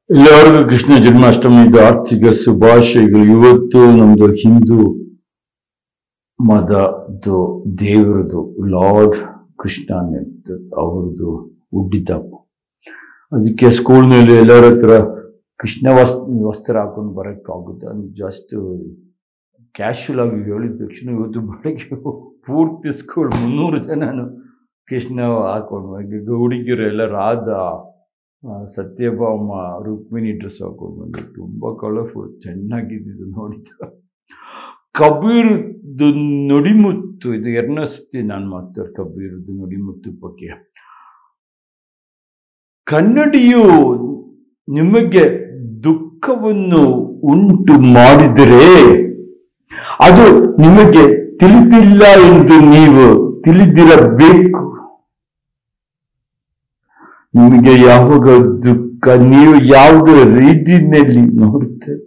ಎಲ್ಲರಿಗೂ ಕೃಷ್ಣ ಜನ್ಮಾಷ್ಟಮಿದ ಆರ್ಥಿಕ ಶುಭಾಶಯಗಳು ಇವತ್ತು ನಮ್ದು ಹಿಂದೂ ಮತದ್ದು ದೇವರದು ಲಾರ್ಡ್ ಕೃಷ್ಣ ಅವ್ರದ್ದು ಹುಟ್ಟಿದ ಅದಕ್ಕೆ ಸ್ಕೂಲ್ನಲ್ಲಿ ಎಲ್ಲರ ಹತ್ರ ಕೃಷ್ಣ ವಸ್ ವಸ್ತ್ರ ಹಾಕೊಂಡು ಬರೋಕ್ಕಾಗುತ್ತೆ ಅಂತ ಜಸ್ಟ್ ಕ್ಯಾಶುವಲ್ ಆಗಿ ಹೇಳಿದ ತಕ್ಷಣ ಇವತ್ತು ಬೆಳಗ್ಗೆ ಪೂರ್ತಿ ಸ್ಕೂಲ್ ಮುನ್ನೂರು ಜನನು ಕೃಷ್ಣ ಹಾಕೊಂಡು ಹಾಗೆ ಹುಡುಗಿಯರು ಎಲ್ಲ ರಾಧಾ ಆ, ಸತ್ಯಭಾಮ ರುಕ್ಮಿಣಿ ಡ್ರೆಸ್ ಹಾಕೊಂಡು ಬಂದು ತುಂಬ ಕಲರ್ಫುಲ್ ಚೆನ್ನಾಗಿದ್ದು ನೋಡಿದ ಕಬೀರ್ದು ನುಡಿಮುತ್ತು ಇದು ಎರಡನೇ ಸತಿ ನಾನು ಮಾತಾಡ್ ಕಬೀರ್ದು ನುಡಿಮುತ್ತು ಬಗ್ಗೆ ಕನ್ನಡಿಯು ನಿಮಗೆ ದುಃಖವನ್ನು ಉಂಟು ಮಾಡಿದರೆ ಅದು ನಿಮಗೆ ತಿಳಿದಿಲ್ಲ ಎಂದು ನೀವು ತಿಳಿದಿರಬೇಕು ನಿಮಗೆ ಯಾವಾಗ ದುಃಖ ನೀವು ಯಾವುದರ ರೀತಿಯಲ್ಲಿ ನೋಡುತ್ತೀರಿ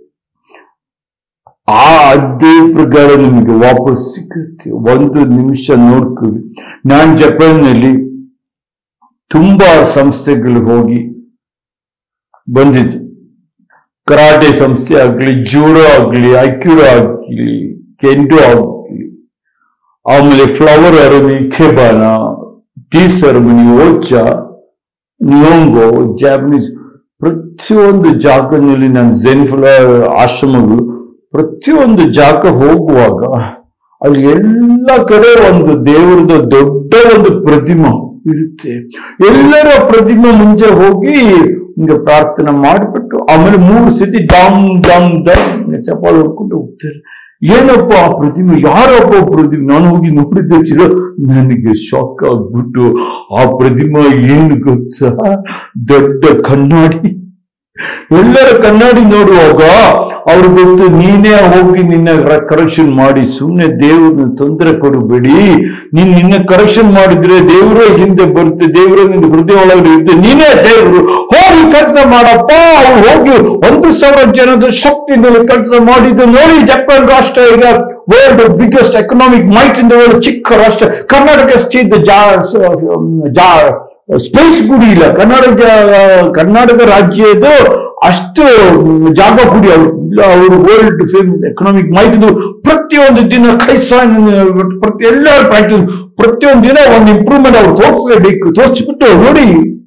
ಆ ಅದೇ ಪ್ರಕಾರ ನಿಮಗೆ ವಾಪಸ್ ಸಿಗುತ್ತೆ ಒಂದು ನಿಮಿಷ ನೋಡ್ಕೊಳ್ಳಿ ನಾನು ಜಪಾನ್ನಲ್ಲಿ ತುಂಬಾ ಸಂಸ್ಥೆಗಳು ಹೋಗಿ ಬಂದಿದ್ದು ಕರಾಟೆ ಸಂಸ್ಥೆ ಆಗ್ಲಿ ಜೂಡೋ ಆಗ್ಲಿ ಐಕ್ಯೂಡೋ ಆಗ್ಲಿ ಕೆಂಡೋ ಆಗ್ಲಿ ಆಮೇಲೆ ಫ್ಲವರ್ ಅರಮಿ ಖೆಬಾನ ಟೀ ಸೆರೆಮನಿ ಓಚ ನಿಯೋಂಗೋ ಜಾಪನೀಸ್ ಪ್ರತಿಯೊಂದು ಜಾಗದಲ್ಲಿ ನಾನು ಜೆನ್ಫಲ ಆಶ್ರಮಗಳು ಪ್ರತಿಯೊಂದು ಜಾಗ ಹೋಗುವಾಗ ಅಲ್ಲಿ ಎಲ್ಲ ಕಡೆ ಒಂದು ದೇವರದ ದೊಡ್ಡ ಒಂದು ಪ್ರತಿಮೆ ಇರುತ್ತೆ ಎಲ್ಲರ ಪ್ರತಿಮೆ ಮುಂಚೆ ಹೋಗಿ ಹಿಂಗೆ ಪ್ರಾರ್ಥನೆ ಮಾಡಿಬಿಟ್ಟು ಆಮೇಲೆ ಮೂರು ಸತಿ ಡಮ್ ಡಮ್ ಡಮ್ ಚಪ್ಪಾಳೆ ಹೊಡ್ಕೊಂಡು ಹೋಗ್ತಾರೆ ಏನಪ್ಪ ಆ ಪ್ರತಿಮೆ ಯಾರಪ್ಪ ಆ ಪ್ರತಿಮೆ ನಾನು ಹೋಗಿ ನೋಡಿದ ತಕ್ಷಣ ನನಗೆ ಶಾಕ್ ಆಗ್ಬಿಟ್ಟು ಆ ಪ್ರತಿಮೆ ಏನು ಗೊತ್ತಾ ದೊಡ್ಡ ಕಣ್ಣಾಡಿ ಎಲ್ಲರ ಕನ್ನಡಿ ನೋಡುವಾಗ ಅವ್ರು ಗೊತ್ತು ನೀನೇ ಹೋಗಿ ನಿನ್ನ ಕರೆಕ್ಷನ್ ಮಾಡಿ ಸುಮ್ಮನೆ ದೇವ್ರನ್ನ ತೊಂದರೆ ಕೊಡಬೇಡಿ ನೀನ್ ನಿನ್ನ ಕರೆಕ್ಷನ್ ಮಾಡಿದ್ರೆ ದೇವರೇ ಹಿಂದೆ ಬರುತ್ತೆ ದೇವರೇ ನಿನ್ನ ಹೃದಯ ಒಳಗಡೆ ಇರುತ್ತೆ ನೀನೇ ದೇವರು ಹೋಗಿ ಕೆಲಸ ಮಾಡಪ್ಪ ಅವ್ರು ಹೋಗಿ ಒಂದು ಸಾವಿರ ಜನದ ಶಕ್ತಿನಲ್ಲಿ ಕೆಲಸ ಮಾಡಿದ್ದು ನೋಡಿ ಜಪಾನ್ ರಾಷ್ಟ್ರ ಈಗ world biggest economic might in the world ಚಿಕ್ಕ ರಾಷ್ಟ್ರ ಕರ್ನಾಟಕ ಸ್ಟೇಟ್ ಜಾ ಜಾ ಸ್ಪೇಸ್ ಗುಡಿ ಇಲ್ಲ ಕರ್ನಾಟಕ ಕರ್ನಾಟಕ ರಾಜ್ಯದ ಅಷ್ಟು ಜಾಗ ಗುಡಿ ಅವರು ಇಲ್ಲ ಅವರು ವರ್ಲ್ಡ್ ಫೇಮಸ್ ಎಕನಾಮಿಕ್ ಮಾಹಿತಿ ಪ್ರತಿಯೊಂದು ದಿನ ಕೈಸ ಪ್ರತಿ ಎಲ್ಲರ ಪ್ರಾಕ್ಟೀಸ್ ಪ್ರತಿಯೊಂದು ದಿನ ಒಂದು ಇಂಪ್ರೂವ್ಮೆಂಟ್ ಅವ್ರು ತೋರಿಸಲೇಬೇಕು ತೋರಿಸ್ಬಿಟ್ಟು ನೋಡಿ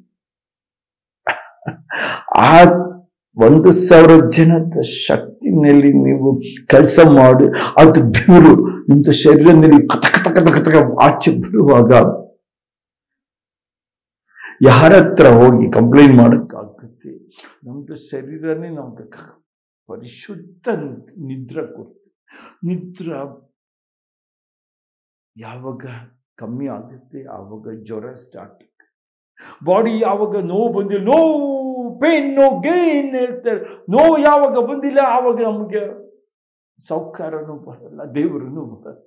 ಆ ಒಂದು ಸಾವಿರ ಜನದ ಶಕ್ತಿನಲ್ಲಿ ನೀವು ಕೆಲಸ ಮಾಡಿ ಅದು ಬೆವರು ನಿಮ್ದು ಶರೀರದಲ್ಲಿ ಕಥ ಕಥ ಕಥ ಕಥ ಆಚೆ ಬರುವಾಗ ಯಾರ ಹತ್ರ ಹೋಗಿ ಕಂಪ್ಲೇಂಟ್ ಮಾಡಕ್ಕಾಗುತ್ತೆ ನಮ್ದು ಶರೀರನೇ ನಮ್ಗೆ ಕ- ಪರಿಶುದ್ಧ ನಿದ್ರೆ ಕೊಡ್ತದೆ ನಿದ್ರ ಯಾವಾಗ ಕಮ್ಮಿ ಆಗುತ್ತೆ ಆವಾಗ ಜ್ವರ ಸ್ಟಾರ್ಟ್ ಬಾಡಿ ಯಾವಾಗ ನೋವು ಬಂದಿಲ್ಲ ನೋವು ಪೇನ್ ನೋ ಗೇನ್ ಹೇಳ್ತಾರೆ ನೋವು ಯಾವಾಗ ಬಂದಿಲ್ಲ ಆವಾಗ ನಮಗೆ ಸೌಕಾರನೂ ಬರಲ್ಲ ದೇವರನ್ನು ಬರಲ್ಲ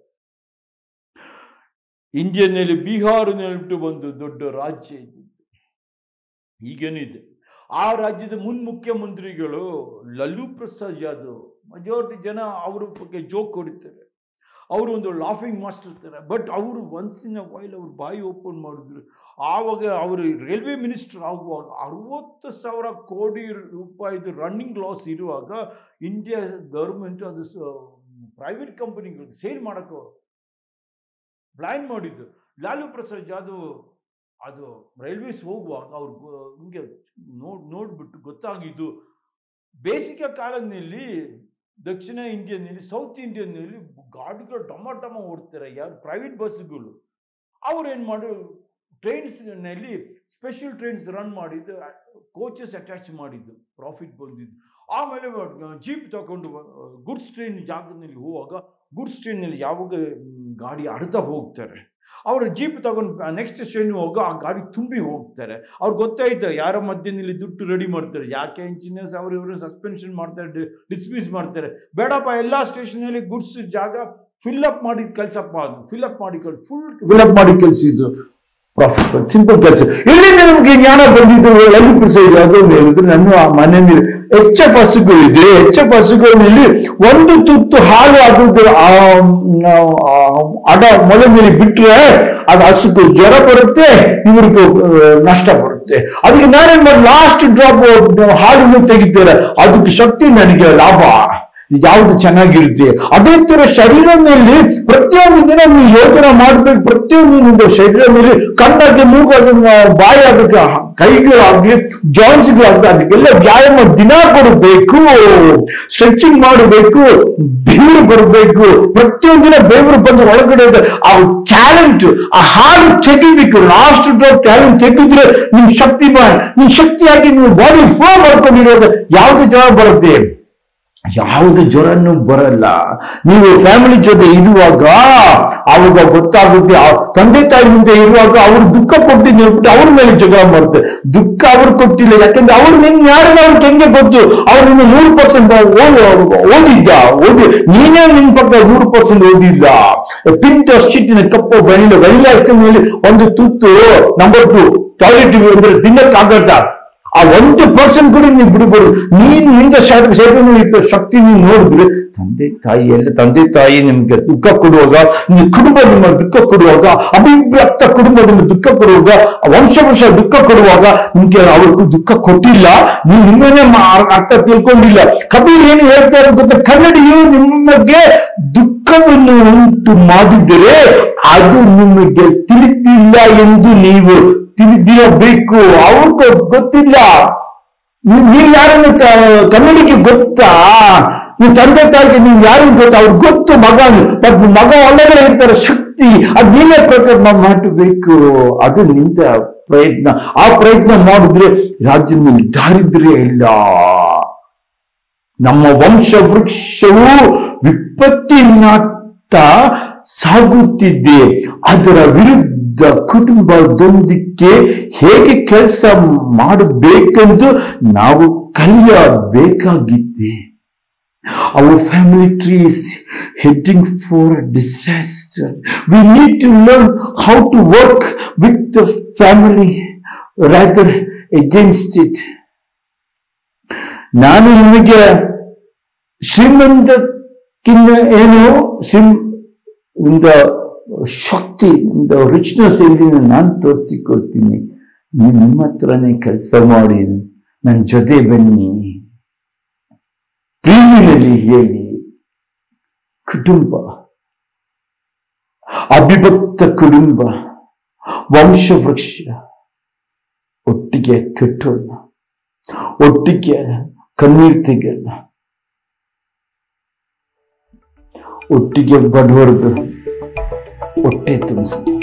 ಇಂಡಿಯನ್ನಲ್ಲಿ ಬಿಹಾರನಲ್ಲಿ ಬಂದು ದೊಡ್ಡ ರಾಜ್ಯ ಇದ್ದು ಈಗೇನಿದೆ ಆ ರಾಜ್ಯದ ಮುನ್ ಮುಖ್ಯಮಂತ್ರಿಗಳು ಲಲ್ಲೂ ಪ್ರಸಾದ್ ಯಾದವ್ ಮೆಜಾರಿಟಿ ಜನ ಅವ್ರ ಬಗ್ಗೆ ಜೋಕ್ ಹೊಡಿತಾರೆ ಅವರು ಒಂದು ಲಾಫಿಂಗ್ ಮಾಸ್ಟರ್ ಇರ್ತಾರೆ ಬಟ್ ಅವರು ಒನ್ಸ್ ಇನ್ ವೈಲ್ ಅವ್ರು ಬಾಯಿ ಓಪನ್ ಮಾಡಿದ್ರು ಆವಾಗ ಅವರು ರೈಲ್ವೆ ಮಿನಿಸ್ಟರ್ ಆಗುವಾಗ ಅರವತ್ತು ಸಾವಿರ ಕೋಟಿ ರೂಪಾಯಿದು ರನ್ನಿಂಗ್ ಲಾಸ್ ಇರುವಾಗ ಇಂಡಿಯಾ ಗೌರ್ಮೆಂಟ್ ಅದು ಪ್ರೈವೇಟ್ ಕಂಪನಿಗಳಿಗೆ ಸೇಲ್ ಮಾಡೋಕ್ಕೆ ಪ್ಲ್ಯಾನ್ ಮಾಡಿದ್ದು ಲಾಲು ಪ್ರಸಾದ್ ಯಾದವ್ ಅದು ರೈಲ್ವೇಸ್ ಹೋಗುವಾಗ ಅವ್ರು ಗೊ- ಹಿಂಗೆ ನೋಡ್ ನೋಡ್ಬಿಟ್ಟು ಗೊತ್ತಾಗಿದ್ದು ಬೇಸಿಗೆ ಕಾಲದಲ್ಲಿ ದಕ್ಷಿಣ ಇಂಡಿಯನ್ನಲ್ಲಿ ಸೌತ್ ಇಂಡಿಯನ್ನಲ್ಲಿ ಗಾಡಿಗಳು ಡಮ ಡಮ ಓಡ್ತಾರೆ ಯಾರು ಪ್ರೈವೇಟ್ ಬಸ್ಸುಗಳು ಅವ್ರು ಏನು ಮಾಡು ಟ್ರೈನ್ಸ್ನಲ್ಲಿ ಸ್ಪೆಷಲ್ ಟ್ರೈನ್ಸ್ ರನ್ ಮಾಡಿದ್ದು ಕೋಚಸ್ ಅಟ್ಯಾಚ್ ಮಾಡಿದ್ದು ಪ್ರಾಫಿಟ್ ಬಂದಿದ್ದು ಆಮೇಲೆ ಜೀಪ್ ತಗೊಂಡು ಗುಡ್ಸ್ ಟ್ರೈನ್ ಜಾಗದಲ್ಲಿ ಹೋಗುವಾಗ ಗುಡ್ಸ್ ಟ್ರೈನಲ್ಲಿ ಯಾವಾಗ ಮ್, ಗಾಡಿ ಅರ್ಧ ಹೋಗ್ತಾರೆ ಅವರು ಜೀಪ್ ತಗೊಂಡು ನೆಕ್ಸ್ಟ್ ಸ್ಟೇಷನ್ ಹೋಗೋ ಆ ಗಾಡಿ ತುಂಬಿ ಹೋಗ್ತಾರೆ ಅವ್ರು ಗೊತ್ತಾಯ್ತು ಯಾರ ಮಧ್ಯದಲ್ಲಿ ದುಡ್ಡು ರೆಡಿ ಮಾಡ್ತಾರೆ ಯಾಕೆ ಇಂಜಿನಿಯರ್ಸ್ ಅವ್ರು ಇವರು ಸಸ್ಪೆನ್ಷನ್ ಮಾಡ್ತಾರೆ ಡಿಸ್ಮಿಸ್ ಮಾಡ್ತಾರೆ ಬೇಡಪ್ಪ ಎಲ್ಲ ಸ್ಟೇಷನಲ್ಲಿ ಗುಡ್ಸ್ ಜಾಗ ಫಿಲ್ ಅಪ್ ಮಾಡಿ ಕೆಲಸಪ್ಪ ಅದು ಫಿಲ್ ಅಪ್ ಮಾಡಿ ಕಳ್ಸಿ ಫುಲ್ ಫಿಲ್ ಅಪ್ ಮಾಡಿ ಕಳಿಸಿದ್ದು ಪ್ರಾಫಿಟ್ ಸಿಂಪಲ್ ಕೆಲಸ ಎಲ್ಲಿಂದ ನಮಗೆ ಜ್ಞಾನ ಬಂದಿದ್ದು ಲಲ್ಲಿ ಪ್ರಸಾದ್ ಯಾದವ್ ಹೇಳಿದ್ರೆ ನನ್ನ ಆ ಮನೆಯಲ್ಲಿ ಎಚ್ ಎಫ್ ಹಸುಗಳಿದೆ ಎಚ್ ಎಫ್ ಹಸುಗಳಲ್ಲಿ ಒಂದು ತುತ್ತು ಹಾಲು ಅದು ಆ ಆ, ಅಡ ಮೊಲೆ ಮೇಲೆ ಬಿಟ್ರೆ ಅದು ಹಸುಕು ಜ್ವರ ಬರುತ್ತೆ ಇವ್ರಿಗೂ ಆ, ನಷ್ಟ ಬರುತ್ತೆ ಬರುತ್ತೆ ಅದಕ್ಕೆ ನಾನೇನ್ ಮಾಡಿ ಲಾಸ್ಟ್ ಡ್ರಾಪ್ ಹಾಡನ್ನು ತೆಗಿತಾರೆ ಅದಕ್ಕೆ ಶಕ್ತಿ ನನಗೆ ಲಾಭ ಯಾವ್ದು ಚೆನ್ನಾಗಿರುತ್ತೆ ಅದೇ ತರ ಶರೀರದಲ್ಲಿ ಪ್ರತಿಯೊಂದು ದಿನ ನೀವು ಯೋಚನೆ ಮಾಡ್ಬೇಕು ಪ್ರತಿಯೊಂದು ನಿಮ್ದು ಶರೀರದಲ್ಲಿ ಕಣ್ಣಾಗಿ ಮೂಗಾಗಿ ಬಾಯಿ ಆಗಕ್ಕೆ ಕೈಗಳಾಗ್ಲಿ ಜಾಯಿಂಟ್ಸ್ಗಳಾಗ್ಲಿ ಅದಕ್ಕೆಲ್ಲ ವ್ಯಾಯಾಮ ದಿನ ಕೊಡಬೇಕು ಸ್ಟ್ರೆಚಿಂಗ್ ಮಾಡಬೇಕು ಬೆವರು ಬರಬೇಕು ಪ್ರತಿಯೊಂದು ದಿನ ಬೆವರು ಬಂದು ಒಳಗಡೆ ಇದೆ. ಆ ಟ್ಯಾಲೆಂಟ್ ಆ ಹಾಡು ತೆಗಿಬೇಕು ಲಾಸ್ಟ್ ಡ್ರಾಪ್ ಟ್ಯಾಲೆಂಟ್ ತೆಗೆದ್ರೆ ನಿಮ್ ಶಕ್ತಿ ನಿಮ್ ಶಕ್ತಿಯಾಗಿ ನೀವು ಬಾಡಿ ಫ್ಲೋ ಮಾಡ್ಕೊಂಡಿರೋದು ಯಾವ್ದು ಜ್ವರ ಬರುತ್ತೆ ಯಾವುದು ಜ್ವರನೂ ಬರಲ್ಲ ನೀವು ಫ್ಯಾಮಿಲಿ ಜೊತೆ ಇರುವಾಗ ಅವಾಗ ಗೊತ್ತಾಗುತ್ತೆ ಆ ತಂದೆ ತಾಯಿ ಮುಂದೆ ಇರುವಾಗ ಅವ್ರು ದುಃಖ ಕೊಟ್ಟಿದ್ದು ಹೇಳ್ಬಿಟ್ಟು ಅವ್ರ ಮೇಲೆ ಜಗಳ ಬರುತ್ತೆ ದುಃಖ ಅವ್ರು ಕೊಟ್ಟಿಲ್ಲ ಯಾಕಂದ್ರೆ ಅವ್ರು ನಿನ್ ಯಾರನ್ನ ಅವ್ರಿಗೆ ಹೆಂಗೆ ಗೊತ್ತು ಅವ್ರು ನಿನ್ನ ನೂರು ಪರ್ಸೆಂಟ್ ಓದಿದ್ದ ಓದಿ ನೀನೇ ನಿನ್ ಪಕ್ಕ ನೂರು ಪರ್ಸೆಂಟ್ ಓದಿಲ್ಲ ಪಿಂಟ್ ಶೀಟಿನ ಕಪ್ಪು ವೆನಿಲ ವೆನಿಲ ಮೇಲೆ ಒಂದು ತುತ್ತು ನಂಬರ್ ಟು ಟಾಯ್ಲೆಟ್ ಅಂದ್ರೆ ತಿನ್ನಕ್ಕಾಗತ್ತ ಆ ಒಂದು ಪರ್ಸೆಂಟ್ ಕೂಡ ನೀವು ಬಿಡಬಾರ್ದು ನೀನು ನಿಂದ ಶರೀರ ಇರ್ತದೆ ಶಕ್ತಿ ನೀವು ನೋಡಿದ್ರೆ ತಂದೆ ತಾಯಿ ಎಲ್ಲ ತಂದೆ ತಾಯಿ ನಿಮ್ಗೆ ದುಃಖ ಕೊಡುವಾಗ ನಿಮ್ಮ ಕುಟುಂಬ ನಿಮ್ಮ ದುಃಖ ಕೊಡುವಾಗ ಅಭಿವ್ಯಕ್ತ ಕುಟುಂಬ ನಿಮ್ಗೆ ದುಃಖ ಕೊಡುವಾಗ ವಂಶ ವರ್ಷ ದುಃಖ ಕೊಡುವಾಗ ನಿಮ್ಗೆ ಅವ್ರಿಗೂ ದುಃಖ ಕೊಟ್ಟಿಲ್ಲ ನೀವು ನಿಮ್ಮನ್ನೇ ಮಾ- ಅರ್ಥ ತಿಳ್ಕೊಂಡಿಲ್ಲ ಕಬೀರ್ ಏನು ಹೇಳ್ತಾ ಇರೋದು ಗೊತ್ತಾ ಕನ್ನಡಿಯು ನಿಮಗೆ ದುಃಖವನ್ನು ಉಂಟು ಮಾಡಿದರೆ ಅದು ನಿಮಗೆ ತಿಳಿದಿಲ್ಲ ಎಂದು ನೀವು ತಿಳಿದಿರಬೇಕು ಅವ್ರಿಗೂ ಗೊತ್ತಿಲ್ಲ ನೀವು ನೀವು ಯಾರನ್ನು ತ- ಕನ್ನಡಿಗೆ ಗೊತ್ತಾ ನೀವು ತಂದೆ ತಾಯಿಗೆ ನೀವು ಯಾರಿಗೆ ಗೊತ್ತಾ ಅವ್ರಿಗೆ ಗೊತ್ತು ಮಗ ಬಟ್ ಮಗ ಒಳಗಡೆ ಇರ್ತಾರೆ ಶಕ್ತಿ ಅದ್ ನೀವೇ ಪ್ರಕರಣ ಮಾಡಬೇಕು ಅದು ನಿಂದ ಪ್ರಯತ್ನ ಆ ಪ್ರಯತ್ನ ಮಾಡಿದ್ರೆ ರಾಜ್ಯದಲ್ಲಿ ದಾರಿದ್ರ್ಯ ಇಲ್ಲ ನಮ್ಮ ವಂಶ ವೃಕ್ಷವು ವಿಪತ್ತಿನಾತ್ತ ಸಾಗುತ್ತಿದೆ ಅದರ ವಿರುದ್ಧ ಕುಟುಂಬದೊಂದಿಗೆ ಹೇಗೆ ಕೆಲಸ ಮಾಡಬೇಕೆಂದು ನಾವು ಕಲಿಯಬೇಕಾಗಿದೆ Our family tree is heading for a disaster. We need to learn how to work with the family rather against it. ನಾನು ನಿಮಗೆ ಶ್ರೀಮಂತಕ್ಕಿಂತ ಏನು ಶ್ರೀಮ್ ಇಂದ ಶಕ್ತಿ ಇಂದ ರಿಚ್ನೆಸ್ ಎಲ್ಲಿ ನಾನು ತೋರಿಸಿಕೊಡ್ತೀನಿ ನೀವು ನಿಮ್ಮ ಹತ್ರನೇ ಕೆಲಸ ಮಾಡಿ ನನ್ನ ಜೊತೆ ಬನ್ನಿ ಪ್ರೀತಿನಲ್ಲಿ ಹೇಳಿ ಕುಟುಂಬ ಅವಿಭಕ್ತ ಕುಟುಂಬ ವಂಶ ವೃಕ್ಷ ಒಟ್ಟಿಗೆ ಕಟ್ಟೋಣ ಒಟ್ಟಿಗೆ ಕಣ್ಣೀರ್ ತೆಗೆಯೋಣ ಒಟ್ಟಿಗೆ ಬಡವರ್ದು ಹೊಟ್ಟೆ ತುಂಬಿಸೋಣ